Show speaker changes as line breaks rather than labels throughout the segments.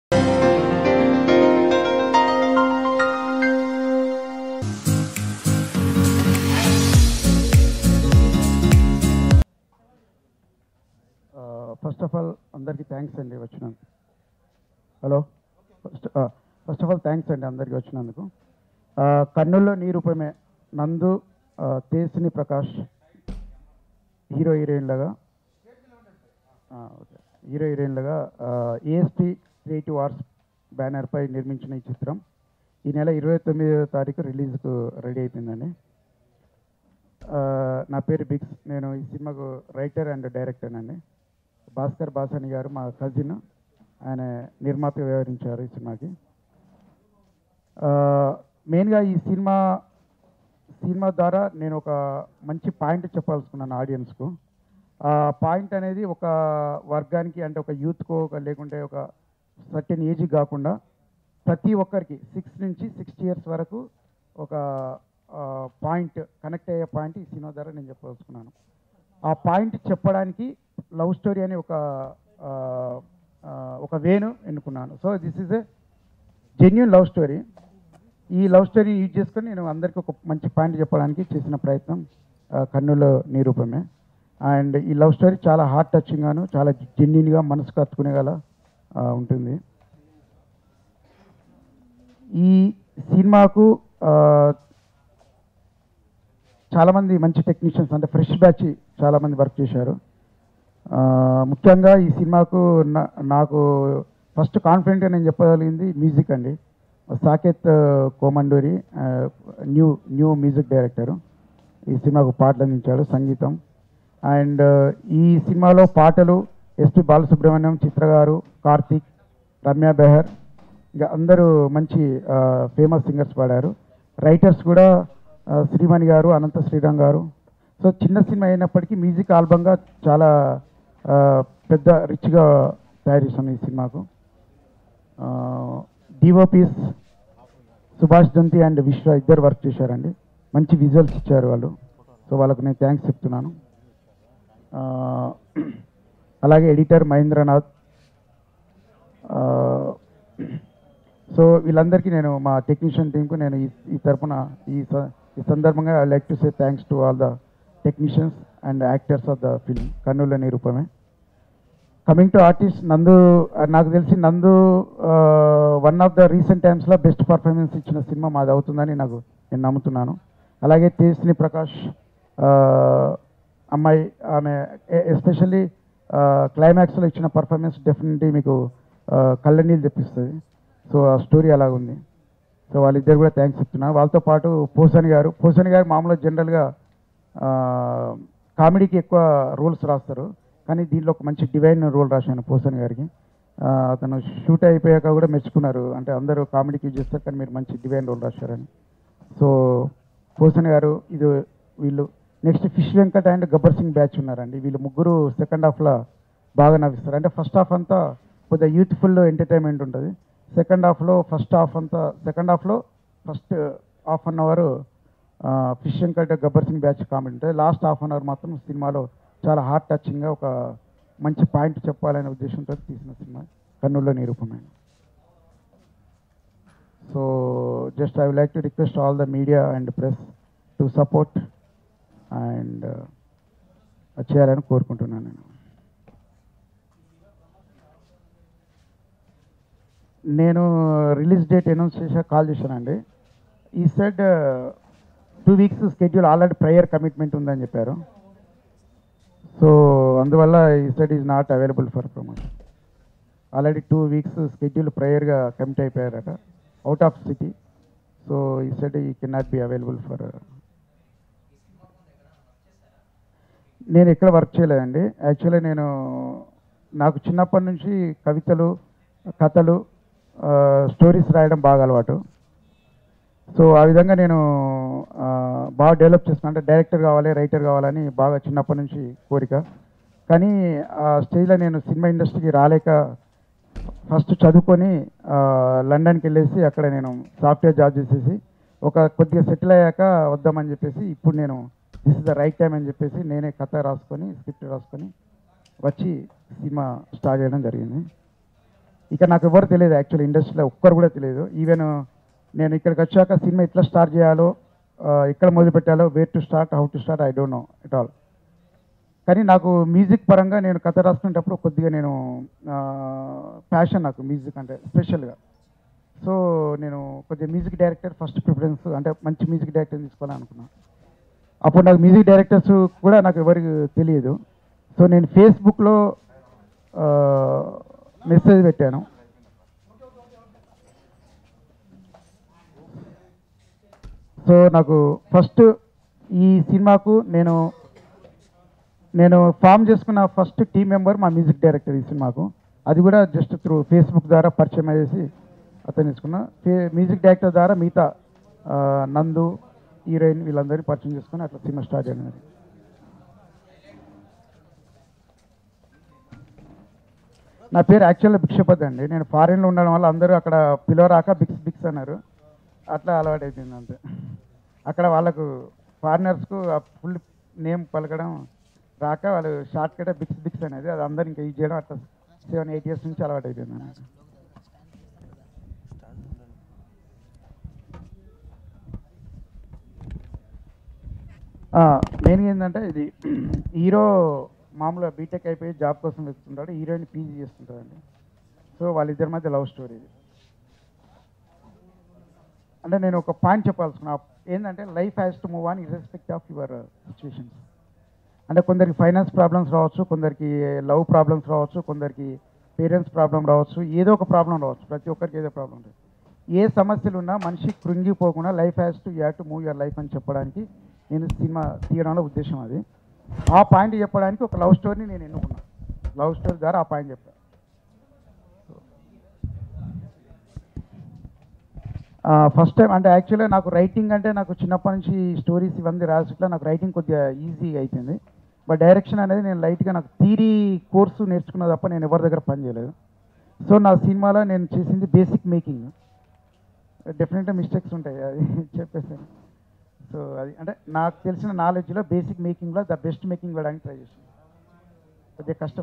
First of all అందరికీ thanks అండి వచ్చినందుకు hello first first of all thanks అండి అందరికీ వచ్చినందుకు ఆ, కన్నుల్లో నీ రూపమే నందు ఆ, తేసిని ప్రకాష్ హీరో హీరోయిన్లుగా ఆ, ఓకే హీరో హీరోయిన్లుగా ఏఎస్పి క్రియేటివ్ ఆర్ట్స్ బ్యానర్పై నిర్మించిన ఈ చిత్రం ఈ నెల ఇరవై తొమ్మిదవ తారీఖు రిలీజ్కు రెడీ అయిపోయిందండి ఆ, నా పేరు బిక్స్ నేను ఈ సినిమాకు రైటర్ అండ్ డైరెక్టర్ అండి భాస్కర్ బాసాని గారు మా కజిన్ ఆయన నిర్మాత వ్యవహరించారు ఈ సినిమాకి మెయిన్గా ఈ సినిమా సినిమా ద్వారా నేను ఒక మంచి పాయింట్ చెప్పాల్సుకున్నాను ఆడియన్స్కు ఆ పాయింట్ అనేది ఒక వర్గానికి అంటే ఒక యూత్కో ఒక లేకుంటే ఒక సర్టెన్ ఏజ్ కాకుండా ప్రతి ఒక్కరికి సిక్స్ నుంచి సిక్స్టీ ఇయర్స్ వరకు ఒక పాయింట్ కనెక్ట్ అయ్యే పాయింట్ ఈ సినిమా ద్వారా నేను చెప్పదలుచుకున్నాను ఆ పాయింట్ చెప్పడానికి లవ్ స్టోరీ అని ఒక ఆ, ఆ, ఒక వేను ఎన్నుకున్నాను so this is a genuine love story ఈ లవ్ స్టోరీ యూజ్ చేసుకొని నేను అందరికీ ఒక మంచి పాయింట్ చెప్పడానికి చేసిన ప్రయత్నం ఆ, కన్నులో నిరూపమే అండ్ ఈ లవ్ స్టోరీ చాలా హార్ట్ టచింగ్గాను చాలా జెన్యున్గా మనసుకు హత్తుకునేగల ఆ, ఉంటుంది ఈ సినిమాకు ఆ, చాలామంది మంచి టెక్నీషియన్స్ అంటే ఫ్రెష్ బ్యాచ్ చాలామంది వర్క్ చేశారు ఆ, ముఖ్యంగా ఈ సినిమాకు నా- నాకు ఫస్ట్ కాన్ఫిడెంట్గా నేను చెప్పగలిగింది మ్యూజిక్ అండి సాకేత్ కోమండూరి ఆ, న్యూ న్యూ మ్యూజిక్ డైరెక్టరు ఈ సినిమాకు పాటలు అందించాడు సంగీతం అండ్ ఈ సినిమాలో పాటలు ఎస్పి బాలసుబ్రహ్మణ్యం చిత్ర గారు కార్తీక్ రమ్య బెహర్ ఇంకా అందరూ మంచి ఫేమస్ సింగర్స్ పాడారు రైటర్స్ కూడా ఆ, శ్రీమణి గారు అనంత శ్రీరామ్ గారు సో చిన్న సినిమా అయినప్పటికీ మ్యూజిక్ ఆల్బంగా చాలా ఆ, పెద్ద రిచ్గా తయారు చేశాను ఈ సినిమాకు డిఓపీస్ సుభాష్ దంతి అండ్ విశ్వ ఇద్దరు వర్క్ చేశారండి మంచి విజువల్స్ ఇచ్చారు వాళ్ళు సో వాళ్ళకు నేను థ్యాంక్స్ చెప్తున్నాను ఆ, అలాగే ఎడిటర్ మహేంద్రనాథ్ ఆ, సో వీళ్ళందరికీ నేను మా టెక్నీషియన్ టీంకు నేను ఈ ఈ తరపున ఈ స- ఈ సందర్భంగా I like to say thanks to all the technicians and actors of the film Kannullo Nirupame coming to artist Nandu ఆ, నాకు తెలిసి Nandu one of the recent టైమ్స్లో బెస్ట్ పర్ఫార్మెన్స్ ఇచ్చిన సినిమా మాది అవుతుందని నాకు నేను నమ్ముతున్నాను అలాగే తేజ్ని ప్రకాష్ ఆ, అమ్మాయి ఆమె ఎస్పెషల్లీ క్లైమాక్స్లో ఇచ్చిన పర్ఫార్మెన్స్ డెఫినెట్లీ మీకు ఆ, కళ్ళ నీళ్ళు తెప్పిస్తుంది సో ఆ స్టోరీ అలాగుంది సో వాళ్ళిద్దరు కూడా థ్యాంక్స్ చెప్తున్నాను వాళ్ళతో పాటు పోసని గారు పోసని గారు మామూలుగా జనరల్గా కామెడీకి ఎక్కువ రోల్స్ రాస్తారు కానీ దీనిలో ఒక మంచి డివైన్ రోల్ రాశాను పోసన్ గారికి ఆ, అతను షూట్ అయిపోయాక కూడా మెచ్చుకున్నారు అంటే అందరూ కామెడీకి యూజ్ చేస్తారు కానీ మీరు మంచి డివైన్ రోల్ రాశారని సో పోసన్ గారు ఇది వీళ్ళు next Fish Venkat and Gabbar Singh batch ఉన్నారండి వీళ్ళు ముగ్గురు సెకండ్ హాఫ్లో బాగా నవ్విస్తారు అంటే ఫస్ట్ హాఫ్ అంతా కొద్దిగా యూత్ఫుల్ ఎంటర్టైన్మెంట్ ఉంటుంది సెకండ్ హాఫ్లో ఫస్ట్ హాఫ్ అంతా సెకండ్ హాఫ్లో first half an hour Fish Venkat Gabbar Singh batch comedy ఉంటుంది లాస్ట్ హాఫ్ అన్ అవర్ మాత్రం సినిమాలో చాలా హార్ట్ టచింగ్గా ఒక మంచి పాయింట్ చెప్పాలనే ఉద్దేశంతో తీసిన సినిమా కన్నుల్లో నిరూపమైన so just I like to request all the media and press to support and చేయాలని కోరుకుంటున్నాను నేను నేను రిలీజ్ డేట్ అనౌన్స్ చేశాక కాల్ చేశానండి he said two weeks schedule already prior commitment ఉందని చెప్పారు సో అందువల్ల he said is not available for promotion already two weeks schedule ప్రేయర్గా కమిట్ అయిపోయారట out of city so he said he can not be available for నేను ఎక్కడ work చేయలేదండి actually నేను నాకు చిన్నప్పటి నుంచి కవితలు కథలు స్టోరీస్ రాయడం బాగా అలవాటు సో ఆ విధంగా నేను ఆ, బాగా డెవలప్ చేసుకున్నాను అంటే డైరెక్టర్ కావాలి రైటర్ కావాలని బాగా చిన్నప్పటి నుంచి కోరిక కానీ ఆ స్టేజ్లో నేను సినిమా ఇండస్ట్రీకి రాలేక ఫస్ట్ చదువుకొని ఆ, లండన్కి వెళ్ళేసి అక్కడ నేను సాఫ్ట్వేర్ జాబ్ చేసేసి ఒక కొద్దిగా సెటిల్ అయ్యాక వద్దామని చెప్పేసి ఇప్పుడు నేను this is the right time అని చెప్పేసి నేనే కథ రాసుకొని స్క్రిప్ట్ రాసుకొని వచ్చి సినిమా స్టార్ట్ చేయడం జరిగింది ఇక నాకు ఎవరు తెలియదు యాక్చువల్లీ ఇండస్ట్రీలో ఒక్కరు కూడా తెలియదు ఈవెన్ నేను ఇక్కడికి వచ్చాక సినిమా ఎట్లా స్టార్ట్ చేయాలో ఆ, ఎక్కడ మొదలు పెట్టాలో where to start how to start I don't know at all కానీ నాకు మ్యూజిక్ పరంగా నేను కథ రాసుకునేటప్పుడు కొద్దిగా నేను ప్యాషన్ నాకు మ్యూజిక్ అంటే స్పెషల్గా సో నేను కొద్దిగా మ్యూజిక్ డైరెక్టర్ ఫస్ట్ ప్రిఫరెన్స్ అంటే మంచి మ్యూజిక్ డైరెక్టర్ తీసుకోవాలని అనుకున్నాను అప్పుడు నాకు మ్యూజిక్ డైరెక్టర్స్ కూడా నాకు ఎవరికి తెలియదు సో నేను ఫేస్బుక్లో మెసేజ్ పెట్టాను సో నాకు ఫస్ట్ ఈ సినిమాకు నేను నేను ఫామ్ చేసుకున్న ఫస్ట్ టీం మెంబర్ మా మ్యూజిక్ డైరెక్టర్ ఈ సినిమాకు అది కూడా జస్ట్ త్రూ ఫేస్బుక్ ద్వారా పరిచయం అయ్యేసి అతను తీసుకున్నా ఫే- మ్యూజిక్ డైరెక్టర్ ద్వారా మిగతా ఆ, నందు హీరోయిన్ వీళ్ళందరినీ పరిచయం చేసుకుని అట్లా సినిమా స్టార్ట్ అయినది నా పేరు యాక్చువల్గా భిక్షపతి అండి నేను ఫారిన్లో ఉండడం వల్ల అందరూ అక్కడ పిలవరాక బిక్స్ బిక్స్ అన్నారు అట్లా అలవాటు అయిపోయింది అంతే అక్కడ వాళ్ళకు ఫారినర్స్కు ఆ ఫుల్ నేమ్ పలకడం రాక వాళ్ళు షార్ట్ కట్ బిక్స్ బిక్స్ అనేది అది అందరు ఇంకా యూజ్ చేయడం అట్లా సెవెన్ ఎయిట్ ఇయర్స్ నుంచి అలవాటు అయిపోయింది అన్నమాట మెయిన్ ఏంటంటే ఇది హీరో మామూలుగా బీటెక్ అయిపోయి జాబ్ కోసం వెతుకుంటాడు హీరోయిన్ పీజీ చేస్తుంటాడండి సో వాళ్ళిద్దరి మధ్య లవ్ స్టోరీ ఇది అంటే నేను ఒక పాయింట్ చెప్పాల్సిన ఏంటంటే life has to move on irrespective of your situations అంటే కొందరికి ఫైనాన్స్ ప్రాబ్లమ్స్ రావచ్చు కొందరికి లవ్ ప్రాబ్లమ్స్ రావచ్చు కొందరికి పేరెంట్స్ ప్రాబ్లం రావచ్చు ఏదో ఒక ప్రాబ్లం రావచ్చు ప్రతి ఒక్కరికి ఏదో ప్రాబ్లం ఉంటుంది ఏ సమస్యలు ఉన్నా మనిషి కృంగిపోకుండా life has to you to move your life అని చెప్పడానికి నేను సినిమా తీయడంలో ఉద్దేశం అది ఆ పాయింట్ చెప్పడానికి ఒక లవ్ స్టోరీని నేను ఎన్నుకున్నాను లవ్ స్టోరీ ద్వారా ఆ పాయింట్ చెప్పాను ఫస్ట్ టైం అంటే యాక్చువల్గా నాకు రైటింగ్ అంటే నాకు చిన్నప్పటి నుంచి స్టోరీస్ ఇవన్నీ రాసిట్లా నాకు రైటింగ్ కొద్దిగా ఈజీ అయిపోయింది బట్ డైరెక్షన్ అనేది నేను లైట్గా నాకు థీరీ కోర్సు నేర్చుకున్న తప్ప నేను ఎవరి దగ్గర పని చేయలేదు సో నా సినిమాలో నేను చేసింది బేసిక్ మేకింగ్ డెఫినెట్గా మిస్టేక్స్ ఉంటాయి అది చెప్పేసాను సో అది అంటే నాకు తెలిసిన నాలెడ్జ్లో బేసిక్ మేకింగ్లో ద బెస్ట్ మేకింగ్ ఇవ్వడానికి ట్రై చేసాను కొద్దిగా కష్టం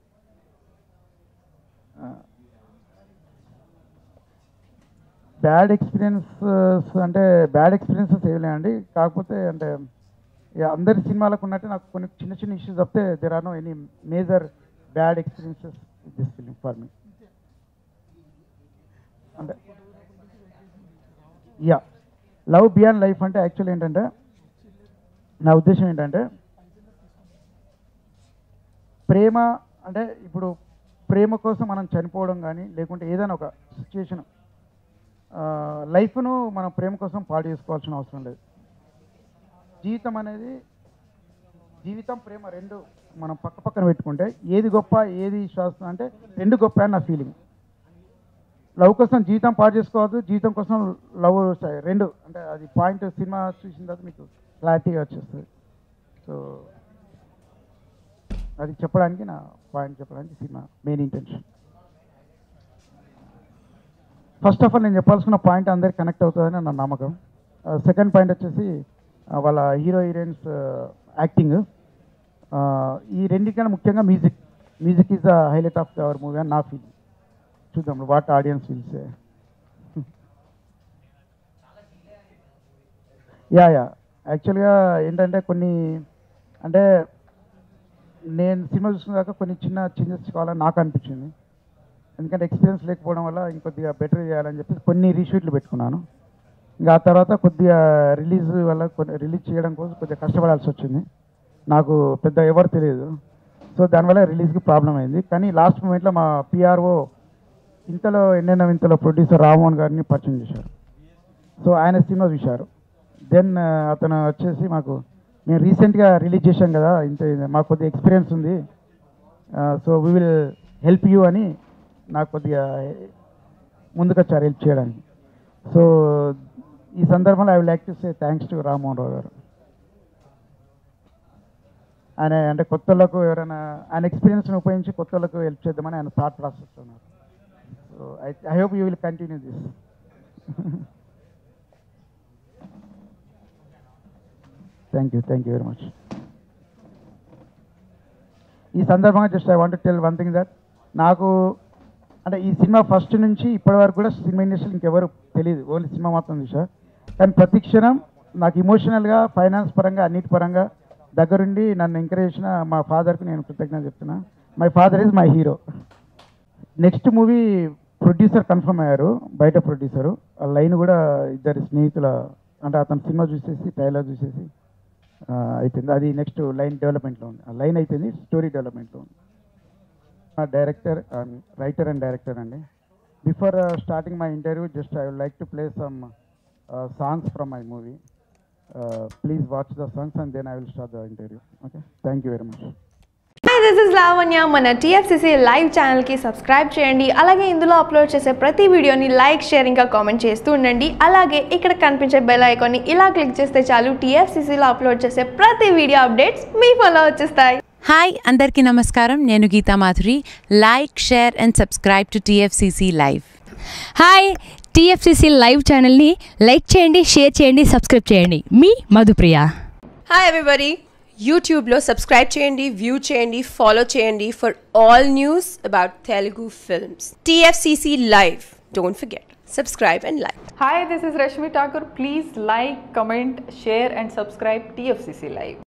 బ్యాడ్ ఎక్స్పీరియన్సెస్ అంటే బ్యాడ్ ఎక్స్పీరియన్సెస్ ఏమిలేండి కాకపోతే అంటే ఇక అందరి సినిమాలకు ఉన్నట్టు నాకు కొన్ని చిన్న చిన్న ఇష్యూస్ తప్పితే there are no any major bad experiences this film for me అంటే యా లవ్ బియాండ్ లైఫ్ అంటే యాక్చువల్ ఏంటంటే నా ఉద్దేశం ఏంటంటే ప్రేమ అంటే ఇప్పుడు ప్రేమ కోసం మనం చనిపోవడం కానీ లేకుంటే ఏదైనా ఒక సిచ్యుయేషన్ లైఫ్ను మనం ప్రేమ కోసం పాడు చేసుకోవాల్సిన అవసరం లేదు జీవితం అనేది జీవితం ప్రేమ రెండు మనం పక్క పక్కన పెట్టుకుంటే ఏది గొప్ప ఏది శ్వాస అంటే రెండు గొప్ప అని నా ఫీలింగ్ లవ్ కోసం జీవితం పాడు చేసుకోవద్దు జీవితం కోసం లవ్ రెండు అంటే అది పాయింట్ సినిమా చూసిన తర్వాత మీకు క్లారిటీగా వచ్చేస్తుంది సో అది చెప్పడానికి నా పాయింట్ చెప్పడానికి cinema main intention first of all నేను చెప్పాల్సిన పాయింట్ అందరికి కనెక్ట్ అవుతుందని నా నమ్మకం సెకండ్ పాయింట్ వచ్చేసి ఆ, వాళ్ళ హీరో హీరోయిన్స్ యాక్టింగ్ ఈ రెండింటికన్నా ముఖ్యంగా music music is the highlight of our movie అని నా ఫీలింగ్ చూద్దాం what audience wills yeah yeah యాక్చువల్గా ఏంటంటే కొన్ని అంటే నేను సినిమా చూసుకున్నాక కొన్ని చిన్న చేంజెస్ కావాలని నాకు అనిపించింది ఎందుకంటే ఎక్స్పీరియన్స్ లేకపోవడం వల్ల ఇంకొద్దిగా బెటర్ చేయాలని చెప్పి కొన్ని రీషూట్లు పెట్టుకున్నాను ఇంకా ఆ తర్వాత కొద్దిగా రిలీజ్ వల్ల కొన్ని రిలీజ్ చేయడం కోసం కొద్దిగా కష్టపడాల్సి వచ్చింది నాకు పెద్ద ఎవరు తెలియదు సో దానివల్ల రిలీజ్కి ప్రాబ్లం అయింది కానీ లాస్ట్ మూమెంట్లో మా పిఆర్ఓ ఇంతలో ఎన్నెన్న ఇంతలో ప్రొడ్యూసర్ రామ్మోహన్ గారిని పరిచయం చేశారు సో ఆయన సినిమా చూశారు దెన్ అతను వచ్చేసి మాకు మేము రీసెంట్గా రిలీజ్ చేశాం కదా ఇంత ఇది- మాకు కొద్దిగా ఎక్స్పీరియన్స్ ఉంది so we will help you అని నాకు కొద్దిగా ముందుకొచ్చారు హెల్ప్ చేయడానికి సో ఈ సందర్భంలో I will like to say thanks to Rammohan Rao గారు ఆయన అంటే కొత్తలకు ఎవరైనా ఆయన ఎక్స్పీరియన్స్ని ఉపయోగించి కొత్తలకు హెల్ప్ చేద్దామని ఆయన థాట్ ప్రాసెస్ ఉన్నారు so I I hope you will continue this thank you thank you very much ఈ సందర్భంగా just I want tell one thing that నాకు అంటే ఈ సినిమా ఫస్ట్ నుంచి ఇప్పటి వరకు కూడా సినిమా ఇండస్ట్రీ ఇంకెవరు తెలియదు ఓన్లీ సినిమా మాత్రం చూసా కానీ ప్రతి క్షణం నాకు ఇమోషనల్గా ఫైనాన్స్ పరంగా అన్నిటి పరంగా దగ్గరుండి నన్ను ఎంకరేజ్ చేసిన మా ఫాదర్కి నేను కృతజ్ఞత చెప్తున్నా my father is my hero next movie producer confirm అయ్యారు బయట ప్రొడ్యూసరు ఆ లైన్ కూడా ఇద్దరు స్నేహితుల అంటే అతను సినిమా చూసేసి ట్రైలర్ చూసేసి ఆ, అయిపోయింది అది నెక్స్ట్ లైన్ డెవలప్మెంట్లో ఉంది ఆ లైన్ అయిపోయింది స్టోరీ డెవలప్మెంట్లో ఉంది డైరెక్టర్ రైటర్ అండ్ డైరెక్టర్ అండి before starting my interview just I would like to play some songs from my movie please watch the songs and then I will start the interview okay thank you very much
hi this is Lavanya మన TFCC live ఛానల్కి subscribe చేయండి అలాగే ఇందులో upload చేసే ప్రతి వీడియోని like share ఇంకా comment చేస్తూ ఉండండి అలాగే ఇక్కడ కనిపించే బెల్ ఐకాన్ని ఇలా క్లిక్ చేస్తే చాలు టీఎఫ్సిసిలో అప్లోడ్ చేసే ప్రతి వీడియో అప్డేట్స్ మీ ఫోన్లో వచ్చేస్తాయి
హాయ్ అందరికీ నమస్కారం నేను Geetha Madhuri like share and subscribe to TFCC live
hi TFCC live ఛానల్ని లైక్ చేయండి షేర్ చేయండి సబ్స్క్రైబ్ చేయండి మీ మధుప్రియ
హాయ్ ఎవ్రీబడి యూట్యూబ్లో సబ్స్క్రైబ్ చేయండి వ్యూ చేయండి ఫాలో చేయండి for all news about Telugu films TFCC live don't forget subscribe and like
Hi, this is Rashmi Thakur. Please like, comment, share, and subscribe TFCC Live.